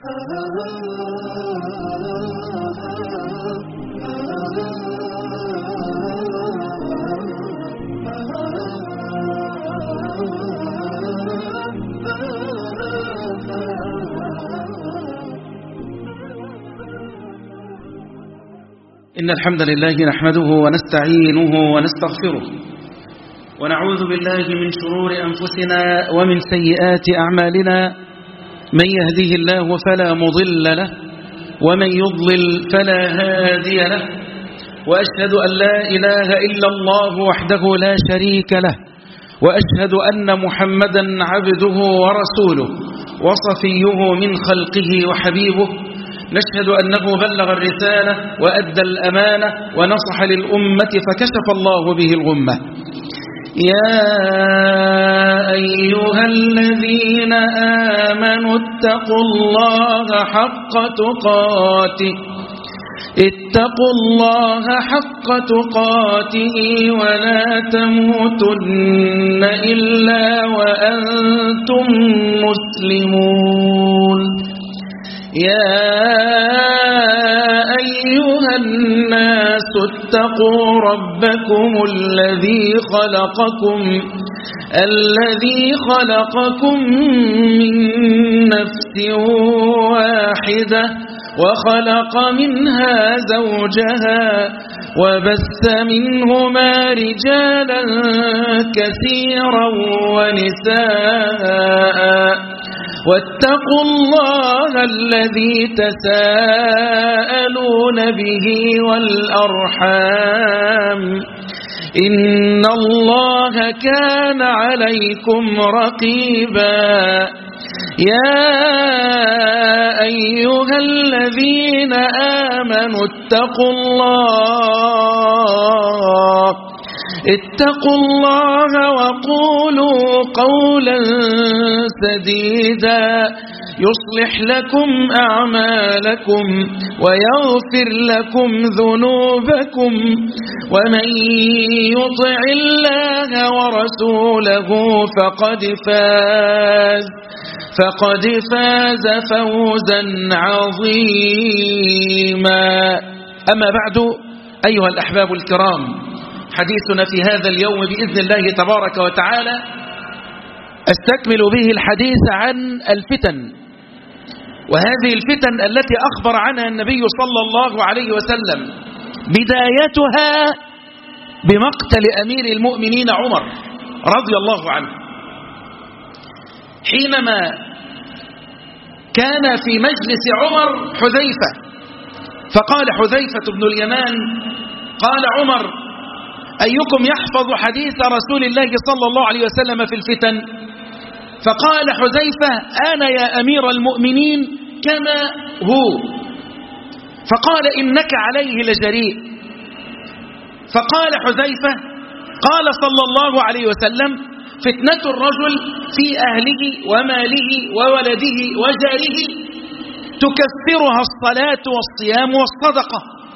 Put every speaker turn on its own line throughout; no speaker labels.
إن الحمد لله نحمده ونستعينه ونستغفره ونعوذ بالله من شرور أنفسنا ومن سيئات أعمالنا من يهده الله فلا مضل له ومن يضلل فلا هادي له وأشهد أن لا إله إلا الله وحده لا شريك له وأشهد أن محمدا عبده ورسوله وصفيه من خلقه وحبيبه نشهد أنه بلغ الرسالة وأدى الأمانة ونصح للأمة فكشف الله به الغمة يا أيها الذين آمنوا اتقوا الله حق تقاته اتقوا الله حق تقاته ولا تموتن إلا وأنتم مسلمون يا أيها الناس اتقوا ربكم الذي خلقكم الذي خلقكم من نفس واحدة وخلق منها زوجها وبث منهما رجالا كثيرا ونساء واتقوا الله الذي تساءلون به والأرحام إن الله كان عليكم رقيبا يا أيها الذين آمنوا اتقوا الله اتقوا الله وقولوا قولا سديدا يصلح لكم أعمالكم ويغفر لكم ذنوبكم ومن يطع الله ورسوله فقد فاز فقد فاز فوزا عظيما أما بعد أيها الأحباب الكرام حديثنا في هذا اليوم بإذن الله تبارك وتعالى أستكمل به الحديث عن الفتن وهذه الفتن التي أخبر عنها النبي صلى الله عليه وسلم بدايتها بمقتل أمير المؤمنين عمر رضي الله عنه حينما كان في مجلس عمر حذيفة فقال حذيفة بن اليمان قال عمر أيكم يحفظ حديث رسول الله صلى الله عليه وسلم في الفتن فقال حذيفة أنا يا أمير المؤمنين كما هو فقال إنك عليه لجريء فقال حذيفة قال صلى الله عليه وسلم فتنة الرجل في أهله وماله وولده وجاره تكفرها الصلاة والصيام والصدقة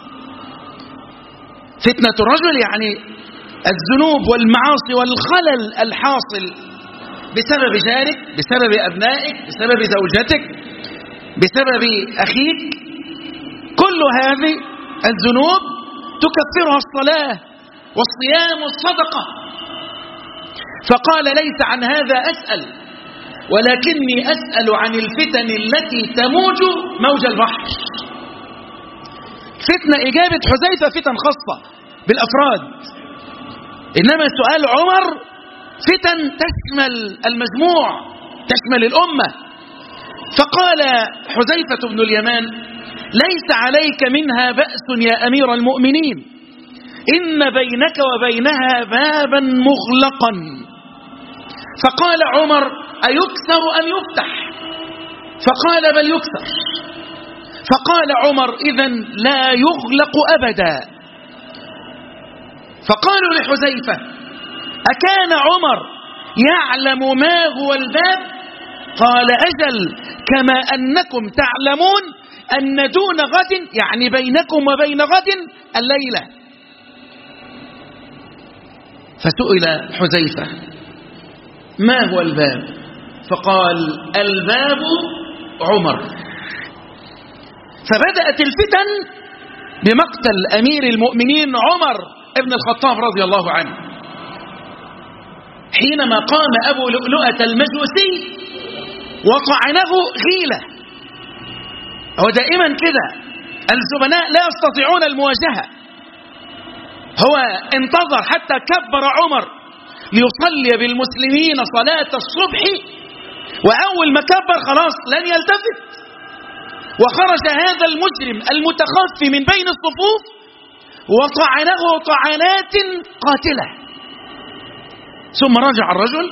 فتنة الرجل يعني الذنوب والمعاصي والخلل الحاصل بسبب جارك بسبب أبنائك بسبب زوجتك بسبب أخيك كل هذه الذنوب تكفرها الصلاة والصيام والصدقة فقال ليس عن هذا أسأل ولكني أسأل عن الفتن التي تموج موج البحر فتنة إجابة حذيفة فتن خاصة بالأفراد إنما سؤال عمر فتن تشمل المجموع تشمل الأمة فقال حذيفة بن اليمان ليس عليك منها بأس يا أمير المؤمنين إن بينك وبينها بابا مغلقا فقال عمر أيكسر أم يفتح فقال بل يكسر فقال عمر إذا لا يغلق أبدا فقالوا لحذيفة أكان عمر يعلم ما هو الباب قال أجل كما أنكم تعلمون أن دون غد يعني بينكم وبين غد الليلة فسئل حذيفة ما هو الباب فقال الباب عمر فبدأت الفتن بمقتل أمير المؤمنين عمر ابن الخطاب رضي الله عنه حينما قام أبو لؤلؤة المجوسي وطعنه غيلة هو دائما كده الزبناء لا يستطيعون المواجهة هو انتظر حتى كبر عمر ليصلي بالمسلمين صلاة الصبح وأول ما كبر خلاص لن يلتفت وخرج هذا المجرم المتخفي من بين الصفوف وطعنه طعنات قاتلة ثم رجع الرجل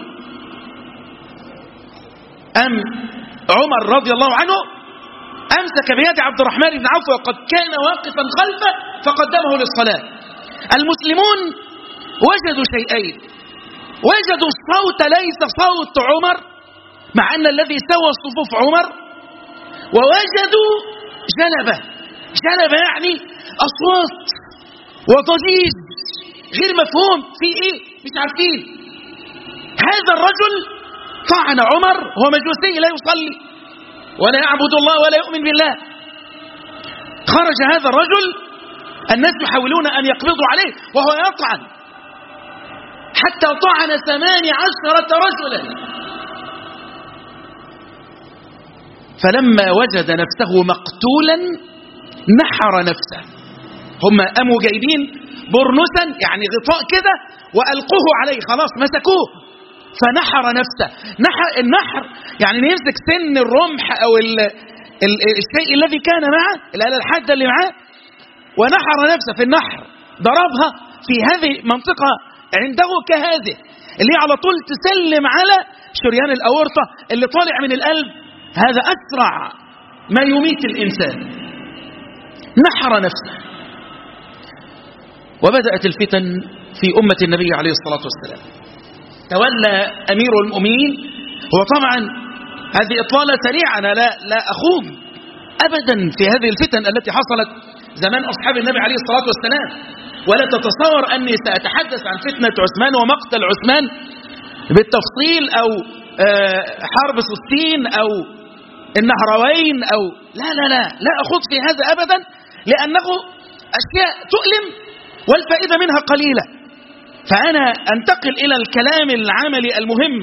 أم عمر رضي الله عنه أمسك بيد عبد الرحمن بن عوف وقد كان واقفا خلفه فقدمه للصلاة المسلمون وجدوا شيئين وجدوا الصوت ليس صوت عمر مع أن الذي سوى الصفوف عمر ووجدوا جلبة جلبة يعني أصوات وضجيج غير مفهوم في إيه مش عارفين هذا الرجل طعن عمر هو مجوسي لا يصلي ولا يعبد الله ولا يؤمن بالله خرج هذا الرجل الناس يحاولون أن يقبضوا عليه وهو يطعن حتى طعن ثمان عشرة رجلا فلما وجد نفسه مقتولا نحر نفسه هم قاموا جايبين برنسا يعني غطاء كده وألقوه عليه خلاص مسكوه فنحر نفسه نحر النحر يعني يمسك سن الرمح أو ال ال الشيء الذي كان معه الآلة الحادة اللي معاه ونحر نفسه في النحر ضربها في هذه منطقة عنده كهذه اللي هي على طول تسلم على شريان الأورطة اللي طالع من القلب هذا أسرع ما يميت الإنسان نحر نفسه وبدأت الفتن في أمة النبي عليه الصلاة والسلام تولى أمير المؤمنين هو طبعا هذه إطلالة سريعة أنا لا, لا أخوض أبدا في هذه الفتن التي حصلت زمان أصحاب النبي عليه الصلاة والسلام ولا تتصور أني سأتحدث عن فتنة عثمان ومقتل عثمان بالتفصيل أو حرب ستين أو النهروين أو لا لا لا لا أخوض في هذا أبدا لأنه أشياء تؤلم والفائدة منها قليلة فأنا أنتقل إلى الكلام العملي المهم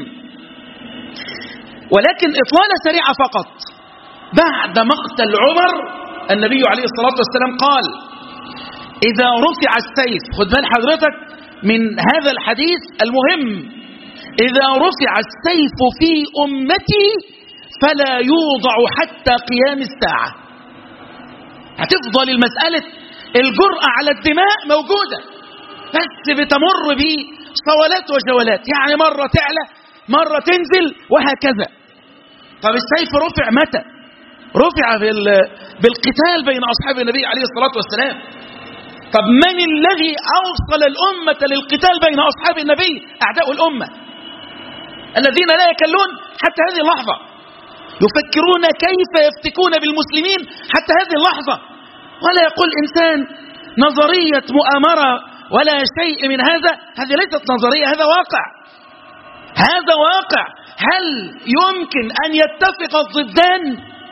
ولكن إطلالة سريعة فقط بعد مقتل عمر النبي عليه الصلاة والسلام قال إذا رفع السيف خد بال حضرتك من هذا الحديث المهم إذا رفع السيف في أمتي فلا يوضع حتى قيام الساعة هتفضل المسألة الجرأة على الدماء موجودة بس بتمر بصولات وجولات يعني مرة تعلى مرة تنزل وهكذا طب السيف رفع متى رفع بالقتال بين أصحاب النبي عليه الصلاة والسلام طب من الذي أوصل الأمة للقتال بين أصحاب النبي أعداء الأمة الذين لا يكلون حتى هذه اللحظة يفكرون كيف يفتكون بالمسلمين حتى هذه اللحظة ولا يقول إنسان نظرية مؤامرة ولا شيء من هذا هذه ليست نظرية هذا واقع هذا واقع هل يمكن أن يتفق الضدان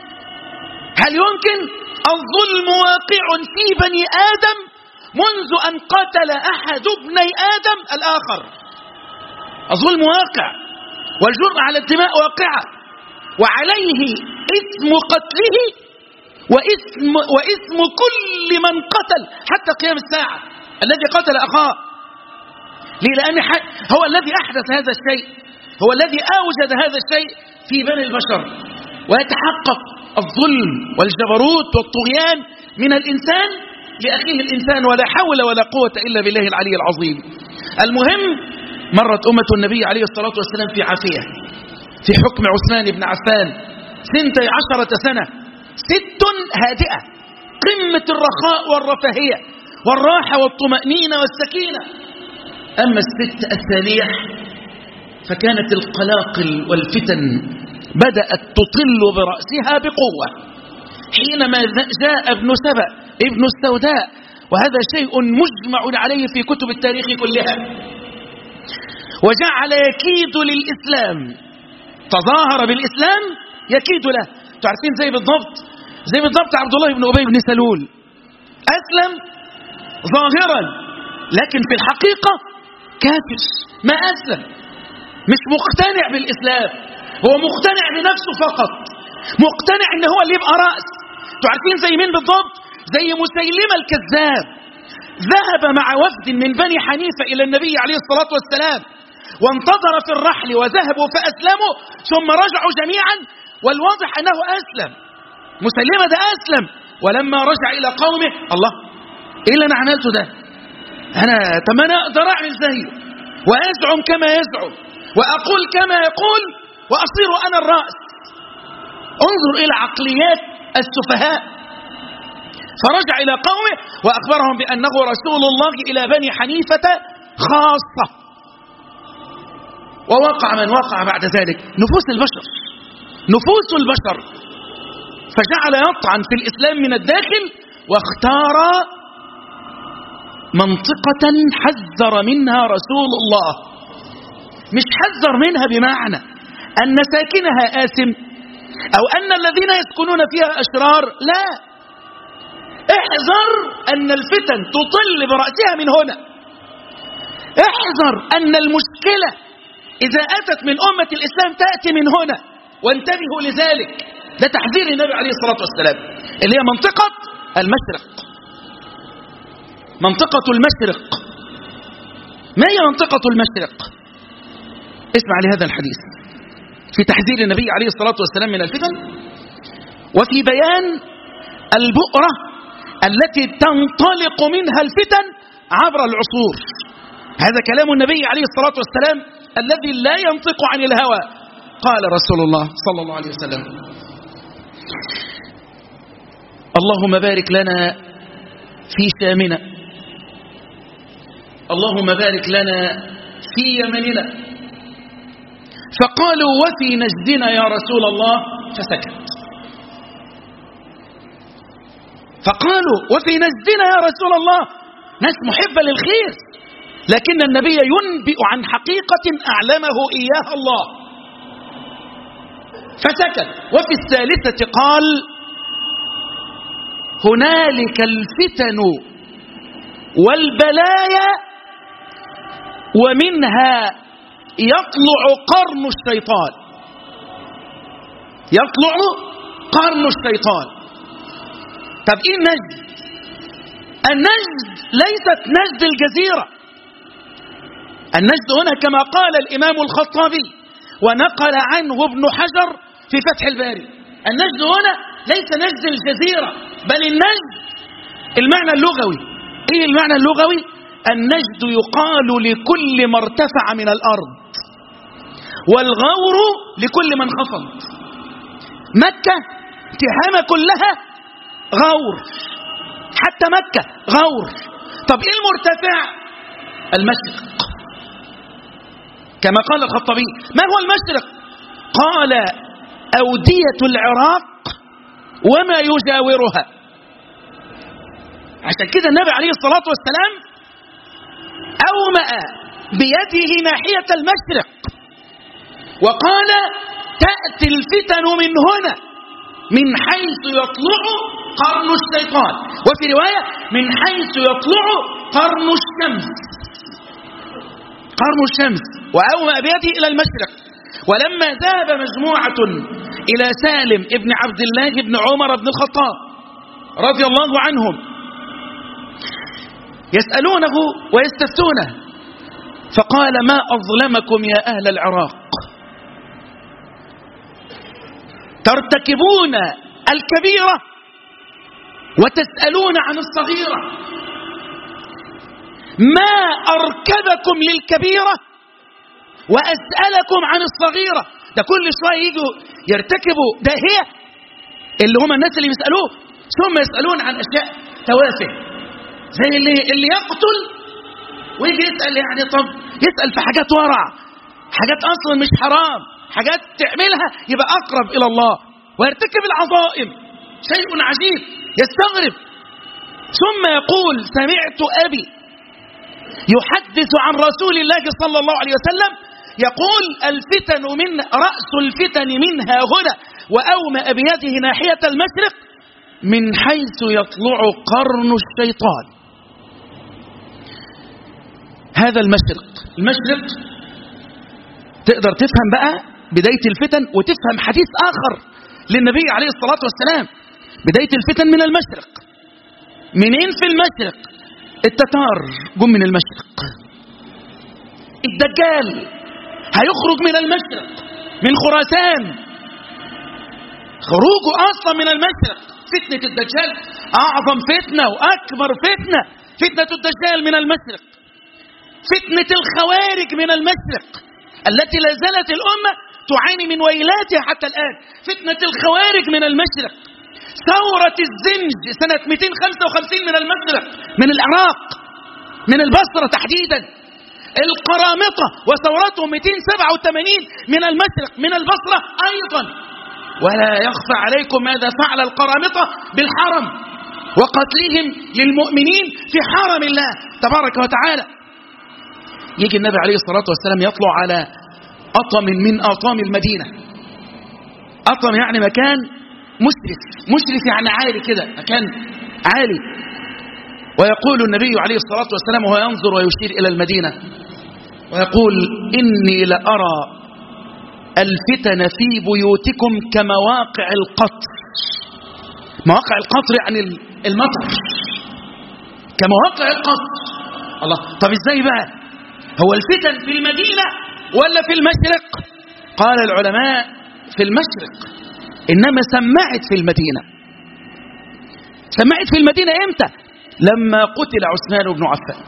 هل يمكن الظلم واقع في بني آدم منذ أن قتل أحد ابني آدم الآخر الظلم واقع والجرأة على الدماء واقعة وعليه إثم قتله وإثم, وإثم كل من قتل حتى قيام الساعة الذي قتل أخاه ليه لأن هو الذي أحدث هذا الشيء هو الذي أوجد هذا الشيء في بني البشر ويتحقق الظلم والجبروت والطغيان من الإنسان لأخيه الإنسان ولا حول ولا قوة إلا بالله العلي العظيم المهم مرت أمة النبي عليه الصلاة والسلام في عافية في حكم عثمان بن عفان سنتي عشرة سنة ست هادئة قمة الرخاء والرفاهية والراحة والطمأنينة والسكينة أما الست الثانية فكانت القلاقل والفتن بدأت تطل برأسها بقوة حينما جاء ابن سبأ ابن السوداء وهذا شيء مجمع عليه في كتب التاريخ كلها وجعل يكيد للإسلام تظاهر بالإسلام يكيد له تعرفين زي بالضبط زي بالضبط عبد الله بن أبي بن سلول أسلم ظاهرا لكن في الحقيقة كافر ما أسلم مش مقتنع بالإسلام هو مقتنع بنفسه فقط مقتنع ان هو اللي يبقى رأس تعرفين زي مين بالضبط زي مسيلمة الكذاب ذهب مع وفد من بني حنيفة إلى النبي عليه الصلاة والسلام وانتظر في الرحل وذهبوا فأسلموا ثم رجعوا جميعا والواضح أنه أسلم مسلمة ده أسلم ولما رجع إلى قومه الله إيه اللي أنا عملته ده أنا طب أنا أقدر أعمل زيه وأزعم كما يزعم وأقول كما يقول وأصير أنا الرأس انظر إلى عقليات السفهاء فرجع إلى قومه وأخبرهم بأنه رسول الله إلى بني حنيفة خاصة ووقع من وقع بعد ذلك نفوس البشر نفوس البشر فجعل يطعن في الإسلام من الداخل واختار منطقة حذر منها رسول الله مش حذر منها بمعنى أن ساكنها آثم أو أن الذين يسكنون فيها أشرار لا احذر أن الفتن تطل برأسها من هنا احذر أن المشكلة إذا أتت من أمة الإسلام تأتي من هنا وانتبهوا لذلك ده تحذير النبي عليه الصلاة والسلام اللي هي منطقة المشرق منطقة المشرق ما هي منطقة المشرق اسمع لهذا الحديث في تحذير النبي عليه الصلاة والسلام من الفتن وفي بيان البؤرة التي تنطلق منها الفتن عبر العصور هذا كلام النبي عليه الصلاة والسلام الذي لا ينطق عن الهوى قال رسول الله صلى الله عليه وسلم اللهم بارك لنا في شامنا اللهم بارك لنا في يمننا فقالوا وفي نجدنا يا رسول الله فسكت فقالوا وفي نجدنا يا رسول الله ناس محبة للخير لكن النبي ينبئ عن حقيقة أعلمه إياها الله فسكت وفي الثالثة قال هنالك الفتن والبلايا ومنها يطلع قرن الشيطان يطلع قرن الشيطان طب ايه النجد النجد ليست نجد الجزيرة النجد هنا كما قال الإمام الخطابي ونقل عنه ابن حجر في فتح الباري النجد هنا ليس نجد الجزيرة بل النجد المعنى اللغوي ايه المعنى اللغوي النجد يقال لكل ما ارتفع من الأرض والغور لكل من خفض مكة تهامة كلها غور حتى مكة غور طب ايه المرتفع المشرق كما قال الخطابي ما هو المشرق قال أودية العراق وما يجاورها عشان كده النبي عليه الصلاة والسلام أومأ بيده ناحية المشرق وقال تأتي الفتن من هنا من حيث يطلع قرن الشيطان وفي رواية من حيث يطلع قرن الشمس قرن الشمس وأومأ بيده إلى المشرق ولما ذهب مجموعة إلى سالم ابن عبد الله بن عمر بن الخطاب رضي الله عنهم يسألونه ويستفتونه فقال ما أظلمكم يا أهل العراق ترتكبون الكبيرة وتسألون عن الصغيرة ما أركبكم للكبيرة وأسألكم عن الصغيرة ده كل شوية يجوا يرتكبوا ده هي اللي هم الناس اللي بيسألوه ثم يسألون عن أشياء توافه زي اللي, اللي يقتل ويجي يسأل يعني طب يسأل في حاجات ورع حاجات أصلا مش حرام حاجات تعملها يبقى أقرب إلى الله ويرتكب العظائم شيء عجيب يستغرب ثم يقول سمعت أبي يحدث عن رسول الله صلى الله عليه وسلم يقول الفتن من رأس الفتن منها هنا وأومأ بيده ناحية المشرق من حيث يطلع قرن الشيطان هذا المشرق المشرق تقدر تفهم بقى بداية الفتن وتفهم حديث آخر للنبي عليه الصلاة والسلام بداية الفتن من المشرق منين في المشرق التتار جم من المشرق الدجال هيخرج من المشرق من خراسان خروجه أصلا من المشرق فتنة الدجال أعظم فتنة وأكبر فتنة فتنة الدجال من المشرق فتنة الخوارج من المشرق التي لا زالت الأمة تعاني من ويلاتها حتى الآن فتنة الخوارج من المشرق ثورة الزنج سنة 255 من المشرق من العراق من البصرة تحديدا القرامطة وثورتهم 287 من المشرق من البصرة أيضا ولا يخفى عليكم ماذا فعل القرامطة بالحرم وقتلهم للمؤمنين في حرم الله تبارك وتعالى يجي النبي عليه الصلاة والسلام يطلع على أطم من أطام المدينة أطم يعني مكان مشرف مشرف يعني عالي كده مكان عالي ويقول النبي عليه الصلاة والسلام وهو ينظر ويشير إلى المدينة ويقول إني لأرى الفتن في بيوتكم كمواقع القطر مواقع القطر يعني المطر كمواقع القطر الله طب ازاي بقى هو الفتن في المدينة ولا في المشرق قال العلماء في المشرق إنما سمعت في المدينة سمعت في المدينة إمتى لما قتل عثمان بن عفان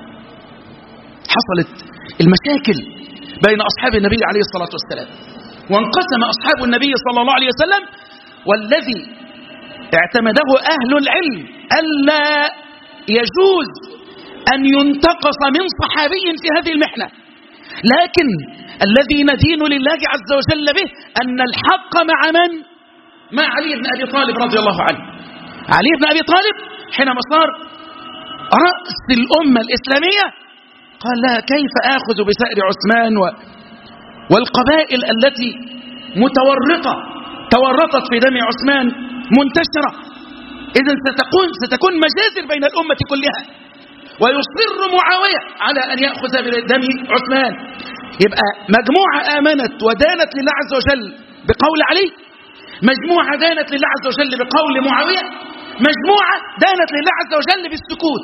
حصلت المشاكل بين أصحاب النبي عليه الصلاة والسلام وانقسم أصحاب النبي صلى الله عليه وسلم والذي اعتمده أهل العلم ألا يجوز أن ينتقص من صحابي في هذه المحنة لكن الذي ندين لله عز وجل به أن الحق مع من؟ مع علي بن أبي طالب رضي الله عنه علي بن أبي طالب حينما صار رأس الأمة الإسلامية قال لا كيف آخذ بسائر عثمان و والقبائل التي متورطة تورطت في دم عثمان منتشرة إذا ستكون, ستكون مجازر بين الأمة كلها ويصر معاوية على أن يأخذ بدم عثمان يبقى مجموعة آمنت ودانت لله عز وجل بقول علي مجموعة دانت لله عز وجل بقول معاوية مجموعة دانت لله عز وجل بالسكوت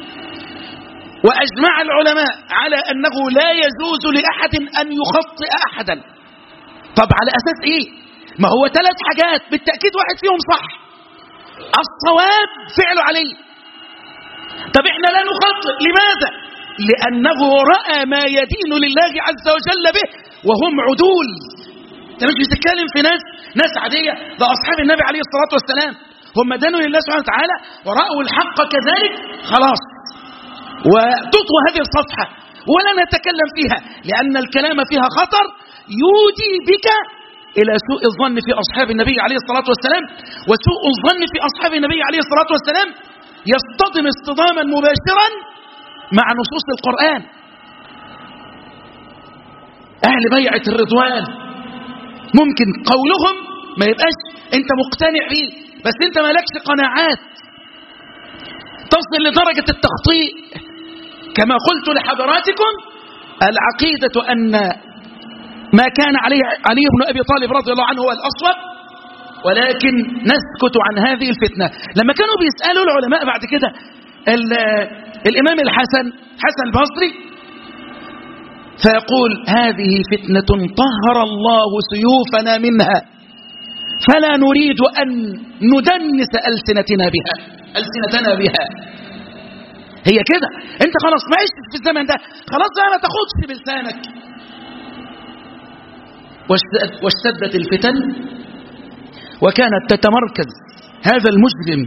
وأجمع العلماء على أنه لا يجوز لأحد أن يخطئ أحدا طب على أساس إيه ما هو ثلاث حاجات بالتأكيد واحد فيهم صح الصواب فعل علي طب احنا لا نخطئ لماذا لأنه رأى ما يدين لله عز وجل به وهم عدول انت مش بتتكلم في ناس ناس عادية ده أصحاب النبي عليه الصلاة والسلام هم دانوا لله سبحانه وتعالى ورأوا الحق كذلك خلاص وتطوى هذه الصفحة ولا نتكلم فيها لأن الكلام فيها خطر يودي بك إلى سوء الظن في أصحاب النبي عليه الصلاة والسلام وسوء الظن في أصحاب النبي عليه الصلاة والسلام يصطدم اصطداما مباشرا مع نصوص القرآن أهل بيعة الرضوان ممكن قولهم ما يبقاش أنت مقتنع به بس أنت مالكش قناعات تصل لدرجة التخطيء كما قلت لحضراتكم العقيدة أن ما كان عليه علي بن أبي طالب رضي الله عنه هو الأصوب ولكن نسكت عن هذه الفتنة لما كانوا بيسألوا العلماء بعد كده الإمام الحسن حسن البصري فيقول هذه فتنة طهر الله سيوفنا منها فلا نريد أن ندنس ألسنتنا بها ألسنتنا بها هي كده انت خلاص ما عشت في الزمن ده خلاص بقى ما تاخدش بلسانك واشتدت الفتن وكانت تتمركز هذا المجرم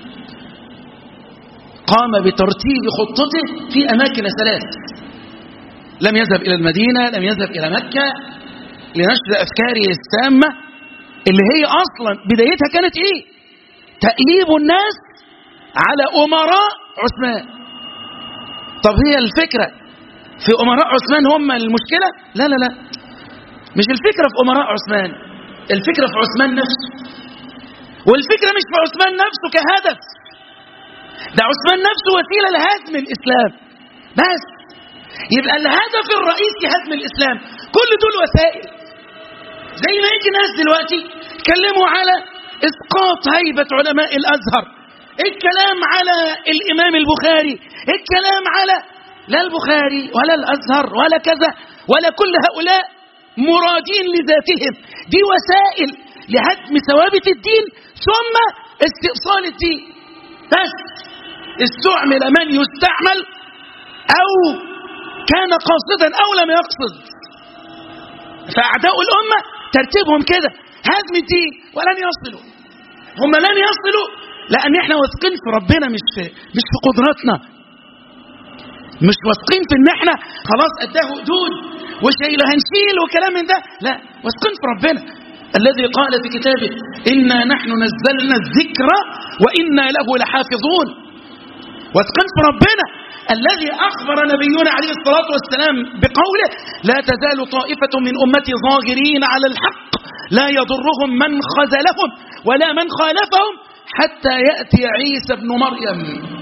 قام بترتيب خطته في أماكن ثلاث لم يذهب إلى المدينة لم يذهب إلى مكة لنشر أفكاره السامة اللي هي أصلا بدايتها كانت إيه تأليب الناس على أمراء عثمان طب هي الفكرة في أمراء عثمان هم المشكلة لا لا لا مش الفكرة في أمراء عثمان الفكرة في عثمان نفسه والفكرة مش في عثمان نفسه كهدف ده عثمان نفسه وسيلة لهدم الإسلام بس يبقى الهدف الرئيسي هدم الإسلام كل دول وسائل زي ما يجي ناس دلوقتي يتكلموا على إسقاط هيبة علماء الأزهر الكلام على الإمام البخاري الكلام على لا البخاري ولا الأزهر ولا كذا ولا كل هؤلاء مرادين لذاتهم دي وسائل لهدم ثوابت الدين ثم استئصال الدين بس استعمل من يستعمل أو كان قاصدا أو لم يقصد فأعداء الأمة ترتيبهم كده هدم الدين ولن يصلوا هم لن يصلوا لأن احنا واثقين في ربنا مش في مش في قدراتنا مش واثقين في ان احنا خلاص اداه حدود وشيله هنشيل وكلام من ده لا واثقين في ربنا الذي قال في كتابه إنا نحن نزلنا الذكر وإنا له لحافظون واثقين في ربنا الذي أخبر نبينا عليه الصلاة والسلام بقوله لا تزال طائفة من أمتي ظاهرين على الحق لا يضرهم من خذلهم ولا من خالفهم حتى يأتي عيسى ابن مريم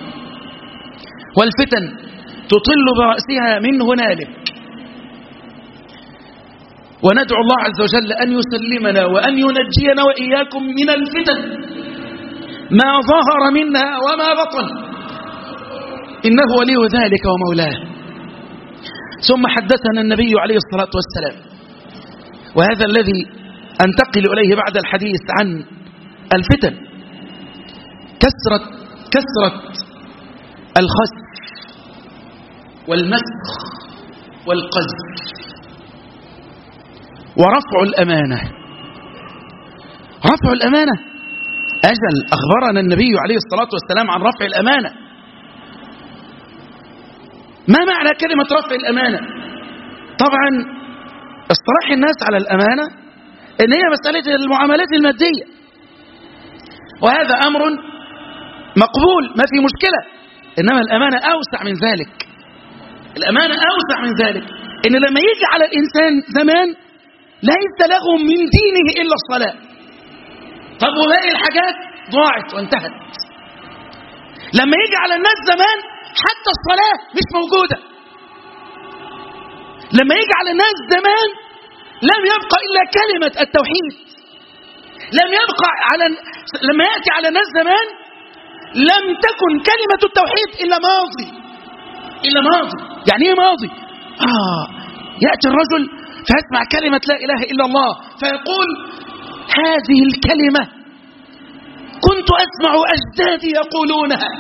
والفتن تطل برأسها من هنالك وندعو الله عز وجل أن يسلمنا وأن ينجينا وإياكم من الفتن ما ظهر منها وما بطن إنه ولي ذلك ومولاه ثم حدثنا النبي عليه الصلاة والسلام وهذا الذي أنتقل إليه بعد الحديث عن الفتن كثرة كثرة الخسف والمسخ والقذف ورفع الأمانة رفع الأمانة أجل أخبرنا النبي عليه الصلاة والسلام عن رفع الأمانة ما معنى كلمة رفع الأمانة طبعا اصطلاح الناس على الأمانة إن هي مسألة المعاملات المادية وهذا أمر مقبول ما في مشكلة إنما الأمانة أوسع من ذلك الأمانة أوسع من ذلك إن لما يجي على الإنسان زمان ليس له من دينه إلا الصلاة طب وباقي الحاجات ضاعت وانتهت لما يجي على الناس زمان حتى الصلاة مش موجودة لما يجي على الناس زمان لم يبقى إلا كلمة التوحيد لم يبقى على لما يأتي على الناس زمان لم تكن كلمة التوحيد إلا ماضي إلا ماضي يعني إيه ماضي آه يأتي الرجل فيسمع كلمة لا إله إلا الله فيقول هذه الكلمة كنت أسمع أجدادي يقولونها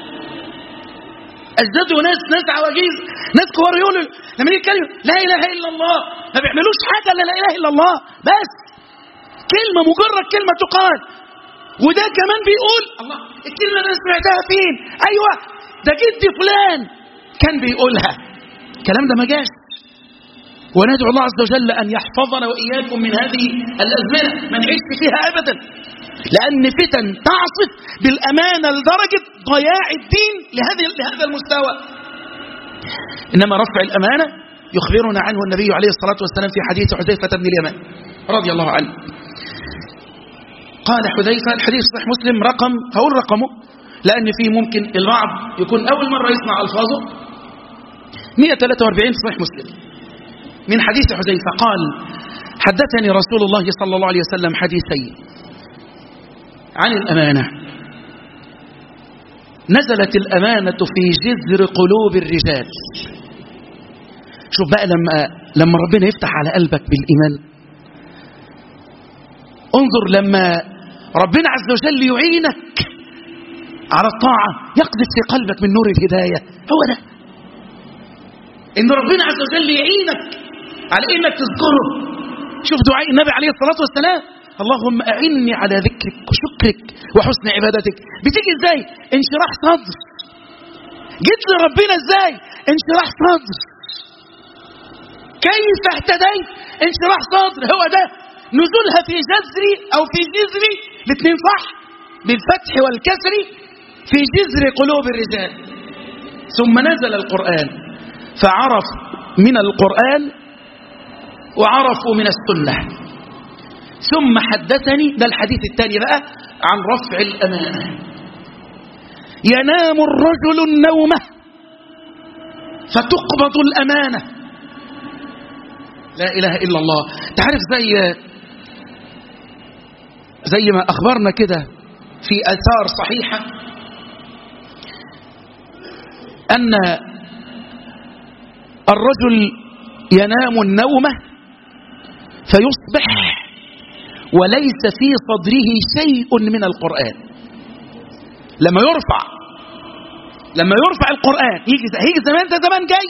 أجدادي وناس ناس عواجيز ناس كبار يقولوا لما يجي كلمة لا إله إلا الله ما بيعملوش حاجة إلا لا إله إلا الله بس كلمة مجرد كلمة تقال وده كمان بيقول الله الكلمة أنا سمعتها فين أيوة ده جدي فلان كان بيقولها الكلام ده ما جاش وندعو الله عز وجل أن يحفظنا وإياكم من هذه الأزمنة ما نعيش فيها أبدا لأن فتن تعصف بالأمانة لدرجة ضياع الدين لهذه لهذا المستوى إنما رفع الأمانة يخبرنا عنه النبي عليه الصلاة والسلام في حديث حذيفة بن اليمان رضي الله عنه قال حذيفة الحديث صحيح مسلم رقم هقول رقمه لأن فيه ممكن البعض يكون أول مرة يسمع ألفاظه 143 صحيح مسلم من حديث حذيفة قال حدثني رسول الله صلى الله عليه وسلم حديثين عن الأمانة نزلت الأمانة في جذر قلوب الرجال شوف بقى لما لما ربنا يفتح على قلبك بالإيمان انظر لما ربنا عز وجل يعينك على الطاعة يقذف في قلبك من نور الهداية هو ده إن ربنا عز وجل يعينك على إنك تذكره شوف دعاء النبي عليه الصلاة والسلام اللهم أعني على ذكرك وشكرك وحسن عبادتك بتيجي ازاي انشراح صدر جيت لربنا ازاي انشراح صدر كيف اهتديت انشراح صدر هو ده نزولها في جذري او في جذري الاثنين صح بالفتح والكسر في جذر قلوب الرجال ثم نزل القرآن فعرف من القرآن وعرفوا من السنة ثم حدثني ده الحديث الثاني بقى عن رفع الأمانة ينام الرجل النومة فتقبض الأمانة لا إله إلا الله تعرف زي زي ما أخبرنا كده في آثار صحيحة أن الرجل ينام النومة فيصبح وليس في صدره شيء من القرآن لما يرفع لما يرفع القرآن يجي هيجي زمان ده زمان جاي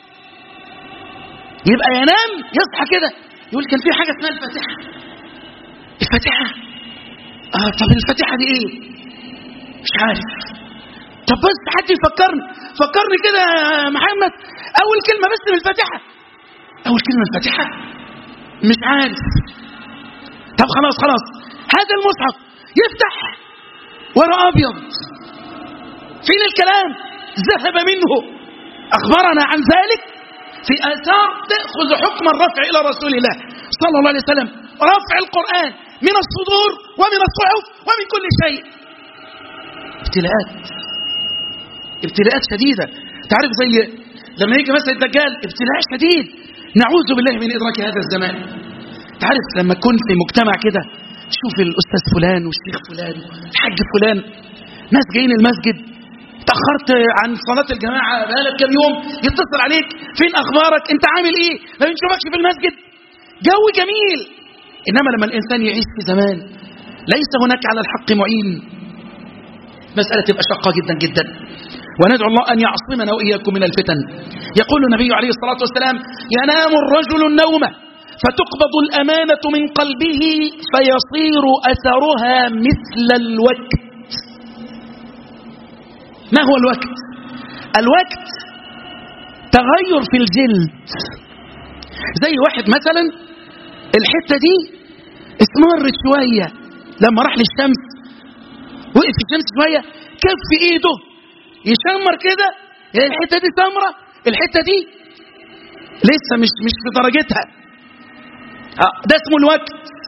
يبقى ينام يصحى كده يقول كان في حاجة اسمها الفاتحة الفاتحة آه طب الفاتحة دي ايه مش عارف طب بس حد يفكرني فكرني كده يا محمد اول كلمة بس من الفاتحة اول كلمة من الفاتحة مش عارف طب خلاص خلاص هذا المصحف يفتح ورا ابيض فين الكلام ذهب منه اخبرنا عن ذلك في اثار تاخذ حكم الرفع الى رسول الله صلى الله عليه وسلم رفع القران من الصدور ومن الصحف ومن كل شيء ابتلاءات ابتلاءات شديده تعرف زي لما يجي مثلا الدجال ابتلاء شديد نعوذ بالله من ادراك هذا الزمان تعرف لما تكون في مجتمع كده تشوف الاستاذ فلان والشيخ فلان الحاج فلان ناس جايين المسجد تاخرت عن صلاه الجماعه بقالك كام يوم يتصل عليك فين اخبارك انت عامل ايه ما بنشوفكش في المسجد جو جميل انما لما الانسان يعيش في زمان ليس هناك على الحق معين مساله تبقى شاقه جدا جدا وندعو الله ان يعصمنا واياكم من الفتن يقول النبي عليه الصلاه والسلام ينام الرجل النوم فتقبض الأمانة من قلبه فيصير أثرها مثل الوقت ما هو الوقت الوقت تغير في الجلد زي واحد مثلا الحتة دي اسمرت شوية لما راح للشمس وقف في الشمس شوية كف ايده يشمر كده الحتة دي سمرة الحتة دي لسه مش مش في درجتها ده اسمه الوقت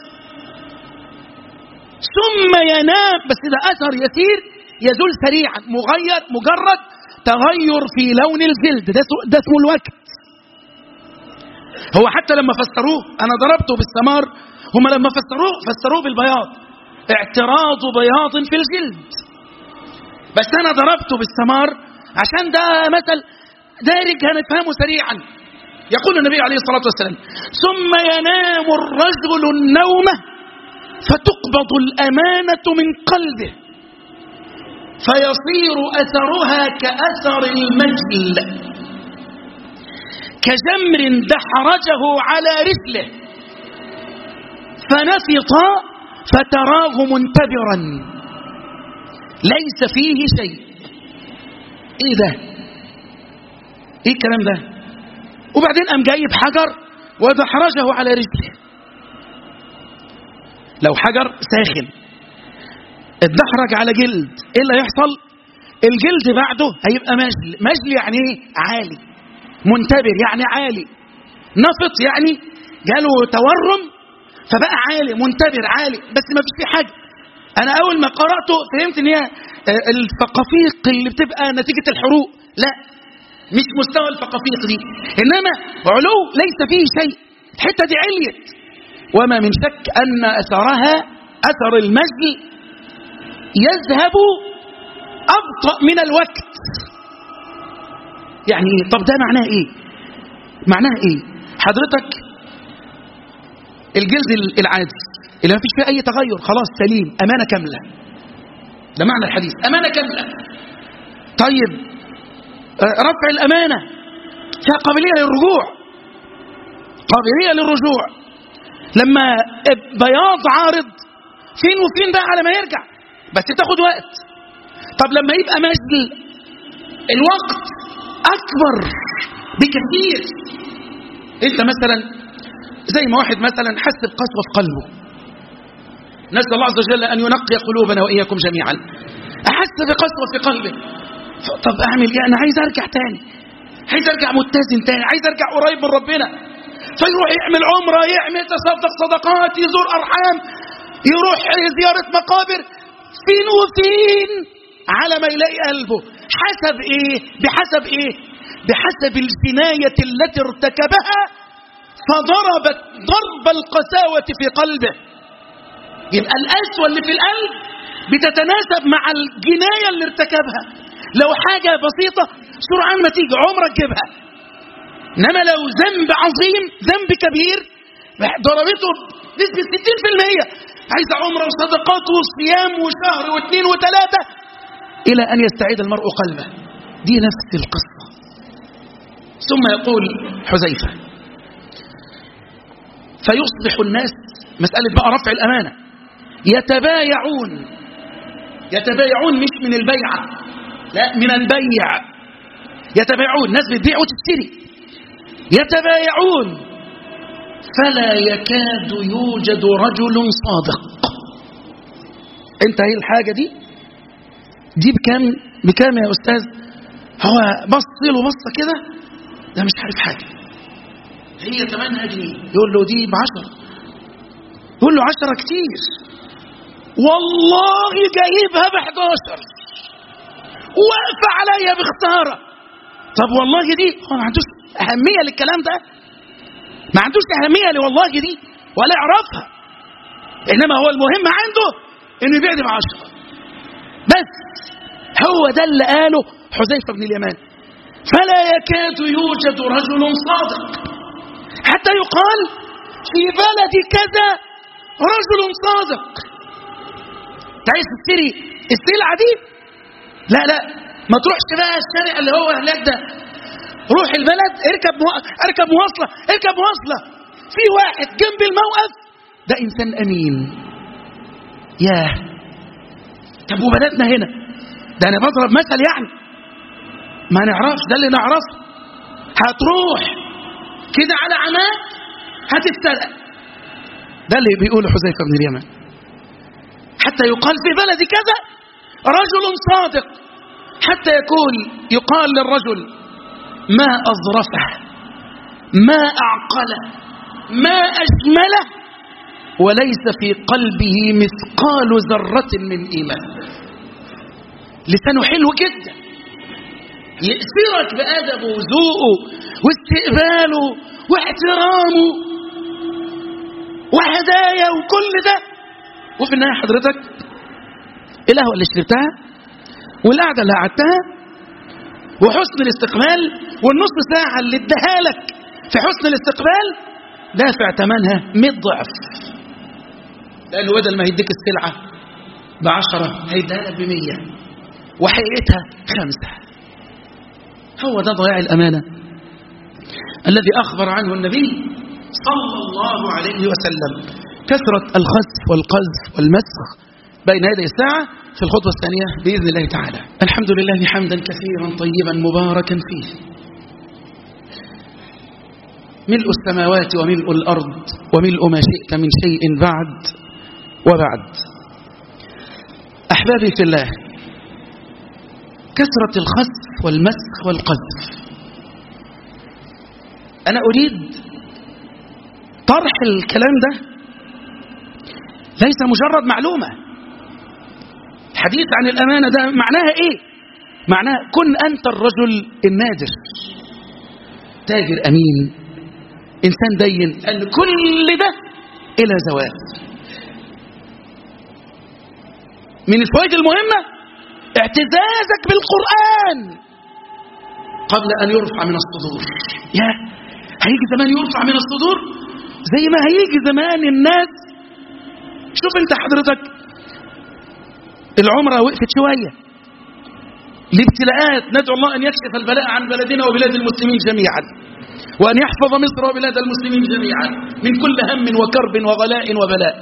ثم ينام بس ده اثر يسير يزول سريعا مغير مجرد تغير في لون الجلد ده, ده اسمه الوقت هو حتى لما فسروه انا ضربته بالسمار هم لما فسروه فسروه بالبياض اعتراض بياض في الجلد بس انا ضربته بالسمار عشان ده مثل دارج هنفهمه سريعا يقول النبي عليه الصلاة والسلام ثم ينام الرجل النوم فتقبض الأمانة من قلبه فيصير أثرها كأثر المجل كجمر دحرجه على رجله فنفط فتراه منتبرا ليس فيه شيء ايه ده ايه الكلام ده وبعدين قام جايب حجر ودحرجه على رجله لو حجر ساخن اتدحرج على جلد ايه اللي هيحصل الجلد بعده هيبقى مجل مجل يعني ايه عالي منتبر يعني عالي نفط يعني جاله تورم فبقى عالي منتبر عالي بس ما فيش فيه حاجه انا اول ما قراته فهمت ان هي الفقافيق اللي بتبقى نتيجه الحروق لا مش مستوى الفقافيق دي انما علو ليس فيه شيء الحته دي عليت وما من شك ان اثرها اثر المجل يذهب ابطا من الوقت يعني ايه طب ده معناه ايه معناه ايه حضرتك الجلد العادي اللي ما فيش فيه اي تغير خلاص سليم امانه كامله ده معنى الحديث امانه كامله طيب رفع الأمانة فيها قابلية للرجوع قابلية للرجوع لما بياض عارض فين وفين بقى على ما يرجع بس تاخد وقت طب لما يبقى مجد الوقت أكبر بكثير انت مثلا زي ما واحد مثلا حس بقسوة في قلبه نسأل الله عز وجل أن ينقي قلوبنا وإياكم جميعا أحس بقسوة في قلبه طب اعمل ايه انا عايز ارجع تاني عايز ارجع متزن تاني عايز ارجع قريب من ربنا فيروح يعمل عمره يعمل يتصدق صدقات يزور ارحام يروح زياره مقابر فين وفين على ما يلاقي قلبه حسب ايه بحسب ايه بحسب الجناية التي ارتكبها فضربت ضرب القساوة في قلبه يبقى القسوة اللي في القلب بتتناسب مع الجناية اللي ارتكبها لو حاجة بسيطة سرعان ما تيجي عمرك تجيبها انما لو ذنب عظيم ذنب كبير ضربته بنسبة 60% عايز عمره وصدقات وصيام وشهر واثنين وثلاثة إلى أن يستعيد المرء قلبه دي نفس القصة ثم يقول حذيفة فيصبح الناس مسألة بقى رفع الأمانة يتبايعون يتبايعون مش من البيعة لا من البيع يتبايعون ناس بتبيع وتشتري يتبايعون فلا يكاد يوجد رجل صادق انت هي الحاجة دي دي بكام بكام يا أستاذ هو بص له بصة كده ده مش عارف حاجة هي 8 جنيه يقول له دي بعشرة يقول له عشرة كتير والله جايبها ب 11 واقفة عليا باختارة طب والله دي هو ما عندوش أهمية للكلام ده ما عندوش أهمية لوالله دي ولا يعرفها إنما هو المهم عنده إنه يبيع دي بعشرة بس هو ده اللي قاله حذيفة بن اليمان فلا يكاد يوجد رجل صادق حتى يقال في بلد كذا رجل صادق عايز تشتري السلعة دي لا لا ما تروحش بقى الشارع اللي هو هناك ده روح البلد اركب مو... اركب مواصلة اركب مواصلة في واحد جنب الموقف ده انسان امين ياه طب وبلدنا هنا ده انا بضرب مثل يعني ما نعرفش ده اللي نعرفه هتروح كده على عماد هتتسرق ده اللي بيقوله حذيفه بن اليمان حتى يقال في بلد كذا رجل صادق حتى يقول يقال للرجل ما أظرفه ما أعقله ما أجمله وليس في قلبه مثقال ذرة من إيمان لسانه حلو جدا يأثرك بأدبه وذوقه واستقباله واحترامه وهدايا وكل ده وفي النهاية حضرتك القهوة اللي شربتها والقعدة اللي قعدتها وحسن الاستقبال والنص ساعة اللي اداها لك في حسن الاستقبال دافع ثمنها 100 ضعف لأنه بدل ما يديك السلعة بعشرة هيديها لك بمية وحقيقتها خمسة هو ده ضياع الأمانة الذي أخبر عنه النبي صلى الله عليه وسلم كثرة الخسف والقذف والمسخ بين يدي الساعة في الخطوة الثانية بإذن الله تعالى الحمد لله حمدا كثيرا طيبا مباركا فيه ملء السماوات وملء الأرض وملء ما شئت من شيء بعد وبعد أحبابي في الله كثرة الخسف والمسخ والقذف أنا أريد طرح الكلام ده ليس مجرد معلومة الحديث عن الأمانة ده معناها إيه معناها كن أنت الرجل النادر تاجر أمين إنسان دين أن كل ده إلى زوال من الفوائد المهمة اعتزازك بالقرآن قبل أن يرفع من الصدور يا هيجي زمان يرفع من الصدور زي ما هيجي زمان الناس شوف انت حضرتك العمرة وقفت شوية الابتلاءات ندعو الله أن يكشف البلاء عن بلدنا وبلاد المسلمين جميعا وأن يحفظ مصر وبلاد المسلمين جميعا من كل هم وكرب وغلاء وبلاء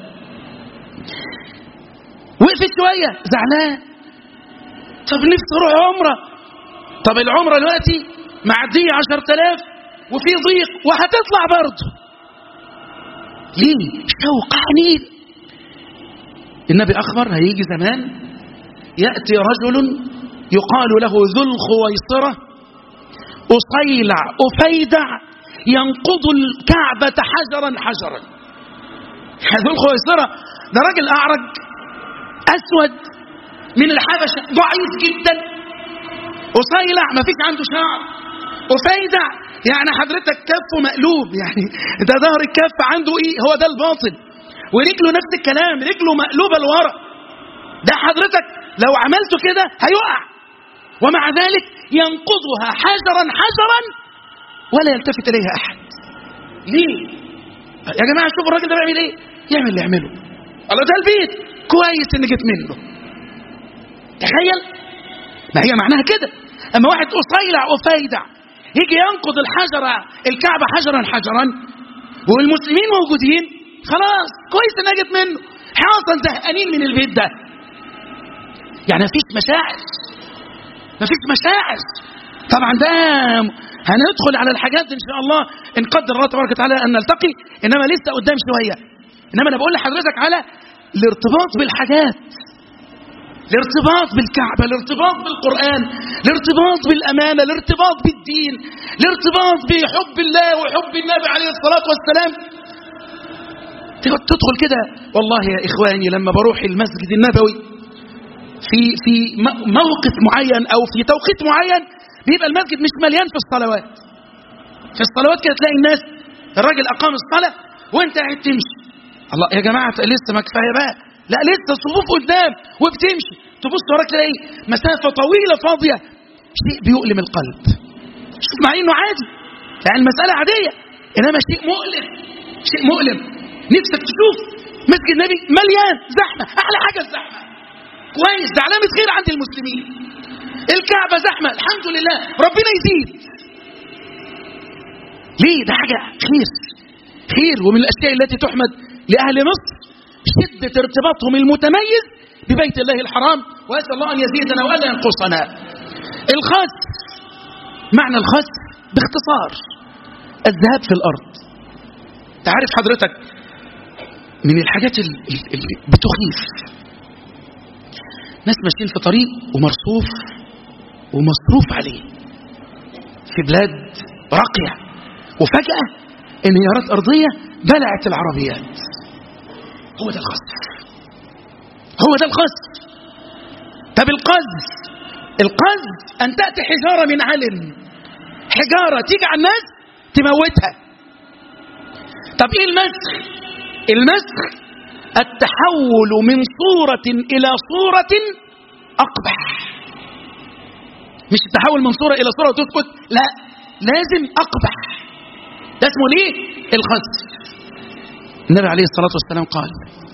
وقفت شوية زعلان طب نفسي اروح عمرة طب العمرة دلوقتي معدية عشر تلاف وفي ضيق وهتطلع برضه ليه شوق حنين النبي أخبر هيجي زمان يأتي رجل يقال له ذو الخويصرة أصيلع أفيدع ينقض الكعبة حجرا حجرا ذو الخويصرة ده راجل أعرج أسود من الحبشة ضعيف جدا وصيلع ما فيش عنده شعر وفايدع يعني حضرتك كفه مقلوب يعني ده ظهر الكف عنده ايه هو ده الباطن ورجله نفس الكلام رجله مقلوبة لورا ده حضرتك لو عملته كده هيقع ومع ذلك ينقضها حجرا حجرا ولا يلتفت اليها احد ليه يا جماعه شوفوا الراجل ده بيعمل ايه يعمل اللي يعمله الله ده البيت كويس ان جيت منه تخيل ما هي معناها كده اما واحد قصيلع وفايدع يجي ينقض الحجره الكعبه حجرا حجرا والمسلمين موجودين خلاص كويس ان جيت منه حاصل زهقانين من البيت ده يعني مفيش مشاعر مفيش مشاعر طبعا ده هندخل على الحاجات ان شاء الله ان قدر الله تبارك وتعالى ان نلتقي انما لسه قدام شويه انما انا بقول لحضرتك على الارتباط بالحاجات الارتباط بالكعبة الارتباط بالقرآن الارتباط بالأمانة الارتباط بالدين الارتباط بحب الله وحب النبي عليه الصلاة والسلام تدخل كده والله يا إخواني لما بروح المسجد النبوي في في موقف معين أو في توقيت معين بيبقى المسجد مش مليان في الصلوات في الصلوات كده تلاقي الناس الراجل أقام الصلاة وأنت قاعد تمشي الله يا جماعة لسه ما كفاية بقى لا لسه صفوف قدام وبتمشي تبص وراك تلاقي مسافة طويلة فاضية شيء بيؤلم القلب شوف مع انه عادي يعني المسألة عادية انما شيء مؤلم شيء مؤلم نفسك تشوف مسجد النبي مليان زحمة احلى حاجة الزحمة كويس ده علامة خير عند المسلمين الكعبة زحمة الحمد لله ربنا يزيد ليه ده حاجة خير خير ومن الأشياء التي تحمد لأهل مصر شدة ارتباطهم المتميز ببيت الله الحرام وأسأل الله أن يزيدنا وألا ينقصنا الخس معنى الخس باختصار الذهاب في الأرض تعرف حضرتك من الحاجات اللي بتخيف ناس ماشيين في طريق ومرصوف ومصروف عليه في بلاد راقية وفجأة انهيارات أرضية بلعت العربيات هو ده الخسف هو ده الخسف طب القذف القذف أن تأتي حجارة من علم حجارة تيجي على الناس تموتها طب إيه المسخ المسخ التحول من صورة إلى صورة أقبح مش التحول من صورة إلى صورة وتسكت لا لازم أقبح ده اسمه ليه الخسف النبي عليه الصلاة والسلام قال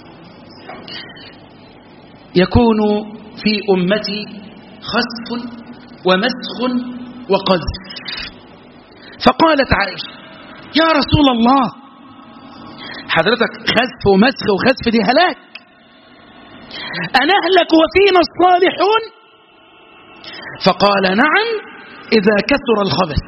يكون في أمتي خسف ومسخ وقذف فقالت عائشة يا رسول الله حضرتك خسف ومسخ وخسف دي هلاك أنهلك وفينا الصالحون فقال نعم إذا كثر الخبث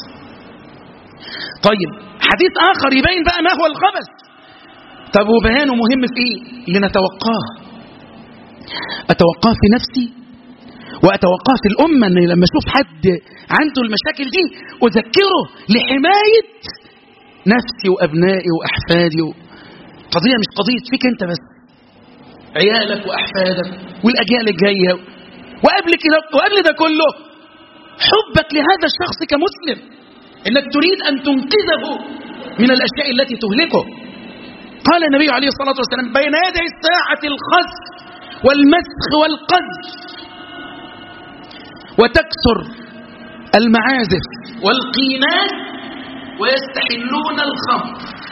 طيب حديث آخر يبين بقى ما هو الخبث طب وبيانه مهم في ايه لنتوقاه اتوقاه في نفسي واتوقاه في الامه ان لما اشوف حد عنده المشاكل دي اذكره لحمايه نفسي وابنائي واحفادي و... قضيه مش قضيه فيك انت بس عيالك واحفادك والاجيال الجايه وقبل كده وقبل ده كله حبك لهذا الشخص كمسلم انك تريد ان تنقذه من الاشياء التي تهلكه قال النبي عليه الصلاة والسلام بين يدي الساعة الخسف والمسخ والقذف وتكثر المعازف والقينات ويستحلون الخمر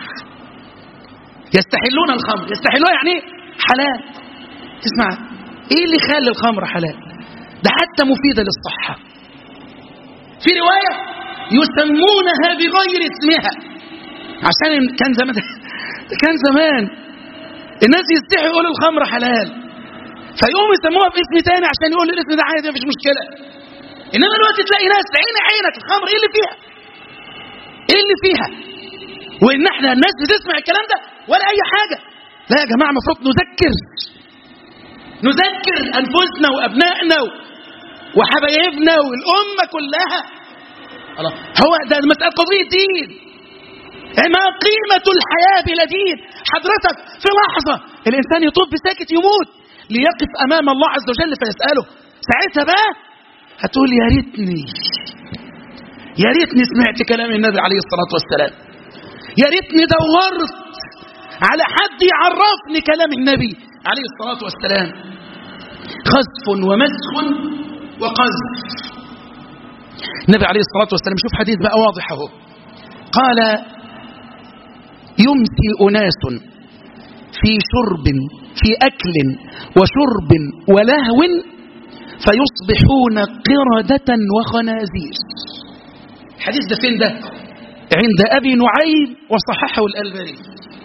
يستحلون الخمر يستحلون يعني حلال تسمع ايه اللي خلى الخمر حلال ده حتى مفيدة للصحة في رواية يسمونها بغير اسمها عشان كان زمان كان زمان الناس يستحوا يقولوا الخمر حلال فيقوموا يسموها باسم تاني عشان يقولوا الاسم ده عادي مفيش مشكله انما دلوقتي تلاقي ناس عين عينك الخمر ايه اللي فيها؟ ايه اللي فيها؟ وان احنا الناس بتسمع الكلام ده ولا اي حاجه لا يا جماعه المفروض نذكر نذكر انفسنا وابنائنا وحبايبنا والامه كلها الله هو ده مساله قضيه دين ما قيمة الحياة بلا دين حضرتك في لحظة الإنسان يطب ساكت يموت ليقف أمام الله عز وجل فيسأله ساعتها بقى هتقول يا ريتني يا ريتني سمعت كلام النبي عليه الصلاة والسلام يا ريتني دورت على حد يعرفني كلام النبي عليه الصلاة والسلام خزف ومسخ وقذف النبي عليه الصلاة والسلام شوف حديث بقى واضح اهو قال يمسي أناس في شرب في أكل وشرب ولهو فيصبحون قردة وخنازير الحديث ده فين ده عند أبي نعيم وصححه الألباني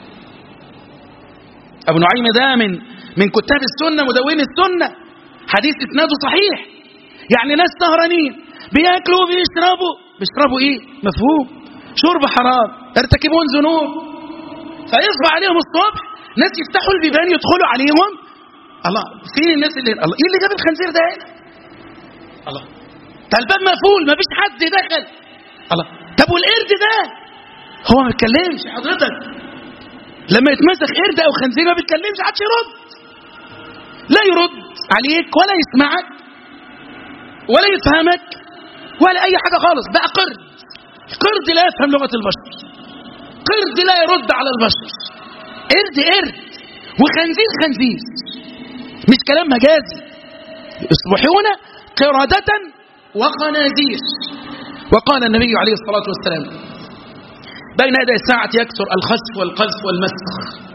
أبو نعيم ده من من كتاب السنة مدون السنة حديث إسناده صحيح يعني ناس سهرانين بياكلوا وبيشربوا بيشربوا إيه مفهوم شرب حرام يرتكبون ذنوب فيصبح عليهم الصبح ناس يفتحوا البيبان يدخلوا عليهم الله في الناس اللي الله ايه اللي جاب الخنزير ده هنا الله ده الباب مقفول مفيش حد دخل الله طب والقرد ده هو ما بيتكلمش حضرتك لما يتمسك قرد او خنزير ما بيتكلمش حدش يرد لا يرد عليك ولا يسمعك ولا يفهمك ولا اي حاجه خالص بقى قرد قرد لا يفهم لغه البشر قرد لا يرد على البشر قرد قرد وخنزير خنزير مش كلام مجازي يصبحون قردة وخنازير وقال النبي عليه الصلاة والسلام بين يدي الساعة يكثر الخسف والقذف والمسخ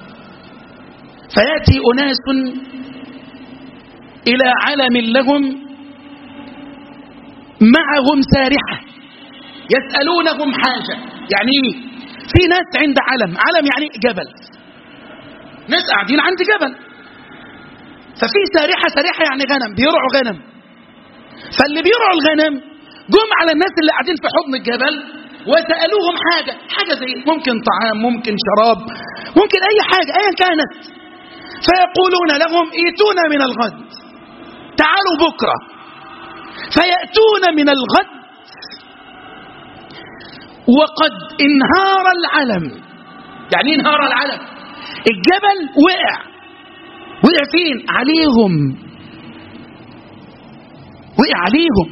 فيأتي أناس إلى علم لهم معهم سارحة يسألونهم حاجة يعني ايه في ناس عند علم علم يعني جبل ناس قاعدين عند جبل ففي سارحة سارحة يعني غنم بيرعوا غنم فاللي بيرعوا الغنم جم على الناس اللي قاعدين في حضن الجبل وسألوهم حاجة حاجة زي ممكن طعام ممكن شراب ممكن أي حاجة أيا كانت فيقولون لهم ايتونا من الغد تعالوا بكرة فيأتون من الغد وقد انهار العلم يعني ايه انهار العلم الجبل وقع وقع فين عليهم وقع عليهم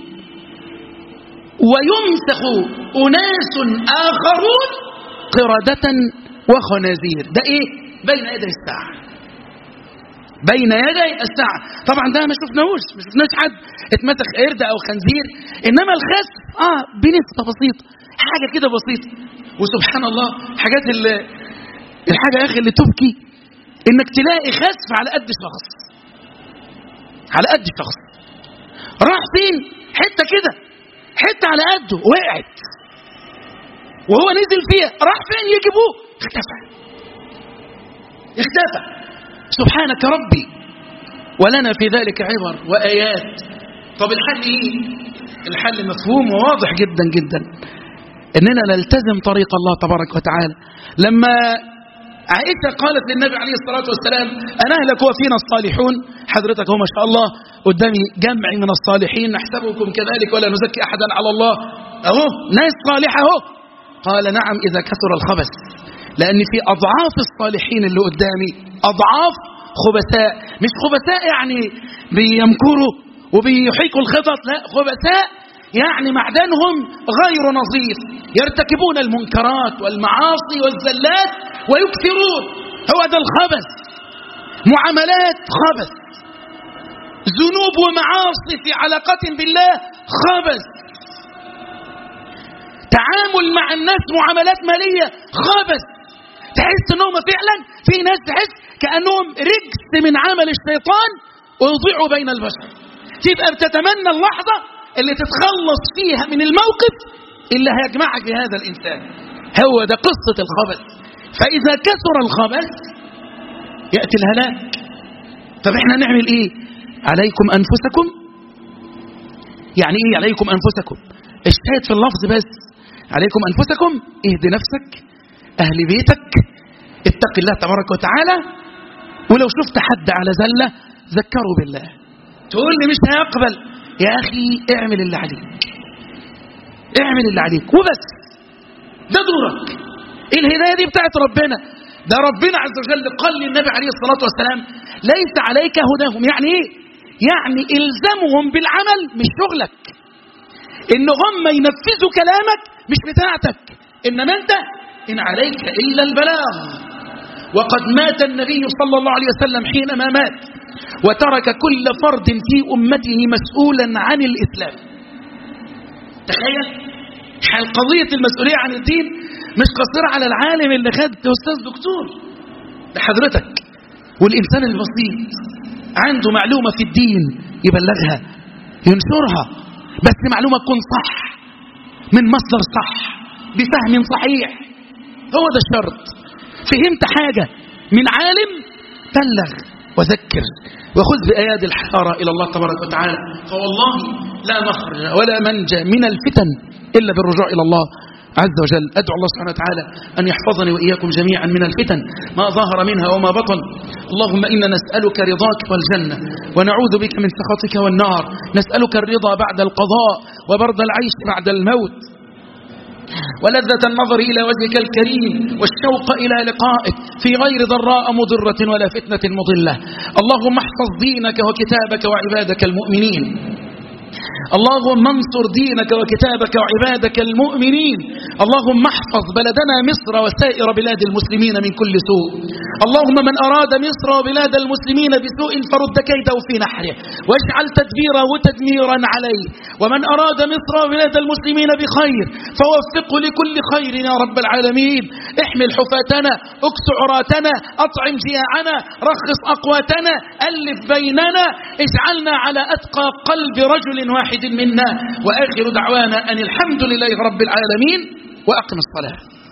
ويمسخ أناس آخرون قردة وخنازير ده إيه بين يدي الساعة بين يدي الساعة طبعا ده ما شفناهوش ما شفناش حد اتمسخ قرد أو خنزير إنما الخسف آه بنسبة بسيطة حاجة كده بسيطة وسبحان الله حاجات اللي الحاجة يا أخي اللي تبكي إنك تلاقي خسف على قد شخص على قد شخص راح فين حتة كده حتة على قده وقعت وهو نزل فيها راح فين يجيبوه اختفى اختفى سبحانك ربي ولنا في ذلك عبر وآيات طب الحل ايه الحل مفهوم وواضح جدا جدا اننا نلتزم طريق الله تبارك وتعالى لما عائشة قالت للنبي عليه الصلاة والسلام أنا أهلك وفينا الصالحون حضرتك هو ما شاء الله قدامي جمع من الصالحين نحسبكم كذلك ولا نزكي أحدا على الله أهو ناس صالحة أهو قال نعم إذا كثر الخبث لأن في أضعاف الصالحين اللي قدامي أضعاف خبثاء مش خبثاء يعني بيمكروا وبيحيكوا الخطط لا خبثاء يعني معدنهم غير نظيف يرتكبون المنكرات والمعاصي والزلات ويكثرون هو ده الخبث معاملات خبث ذنوب ومعاصي في علاقة بالله خبث تعامل مع الناس معاملات مالية خبث تحس انهم فعلا في ناس تحس كأنهم رجس من عمل الشيطان ويضيعوا بين البشر تبقى بتتمنى اللحظة اللي تتخلص فيها من الموقف اللي هيجمعك بهذا الإنسان هو ده قصة الخبث فإذا كثر الخبث يأتي الهلاك طب احنا نعمل ايه عليكم أنفسكم يعني ايه عليكم أنفسكم اشتهد في اللفظ بس عليكم أنفسكم اهدي نفسك أهل بيتك اتق الله تبارك وتعالى ولو شفت حد على زلة ذكروا بالله تقول لي مش هيقبل يا أخي اعمل اللي عليك اعمل اللي عليك وبس ده دورك الهداية دي بتاعت ربنا ده ربنا عز وجل قال للنبي عليه الصلاة والسلام ليس عليك هداهم يعني ايه يعني الزمهم بالعمل مش شغلك ان هم ينفذوا كلامك مش بتاعتك انما انت ان عليك الا البلاغ وقد مات النبي صلى الله عليه وسلم حينما مات وترك كل فرد في امته مسؤولا عن الاسلام تخيل حال قضيه المسؤوليه عن الدين مش قصيره على العالم اللي خد استاذ دكتور ده حضرتك والانسان البسيط عنده معلومه في الدين يبلغها ينشرها بس معلومه تكون صح من مصدر صح بفهم صحيح هو ده الشرط فهمت حاجة من عالم بلغ وذكر وخذ بأياد الحارة إلى الله تبارك وتعالى فوالله لا مخرج ولا منجى من الفتن إلا بالرجوع إلى الله عز وجل أدعو الله سبحانه وتعالى أن يحفظني وإياكم جميعا من الفتن ما ظهر منها وما بطن اللهم إنا نسألك رضاك والجنة ونعوذ بك من سخطك والنار نسألك الرضا بعد القضاء وبرد العيش بعد الموت ولذة النظر إلى وجهك الكريم والشوق إلى لقائك في غير ضراء مضرة ولا فتنة مضلة اللهم احفظ دينك وكتابك وعبادك المؤمنين اللهم انصر دينك وكتابك وعبادك المؤمنين اللهم احفظ بلدنا مصر وسائر بلاد المسلمين من كل سوء اللهم من أراد مصر وبلاد المسلمين بسوء فرد كيده في نحره واجعل تدبيره تدميرا عليه ومن أراد مصر وبلاد المسلمين بخير فوفقه لكل خير يا رب العالمين احمل حفاتنا اكس عراتنا اطعم جياعنا رخص أقواتنا ألف بيننا اجعلنا على أتقى قلب رجل واحد منا وآخر دعوانا أن الحمد لله رب العالمين وأقم الصلاة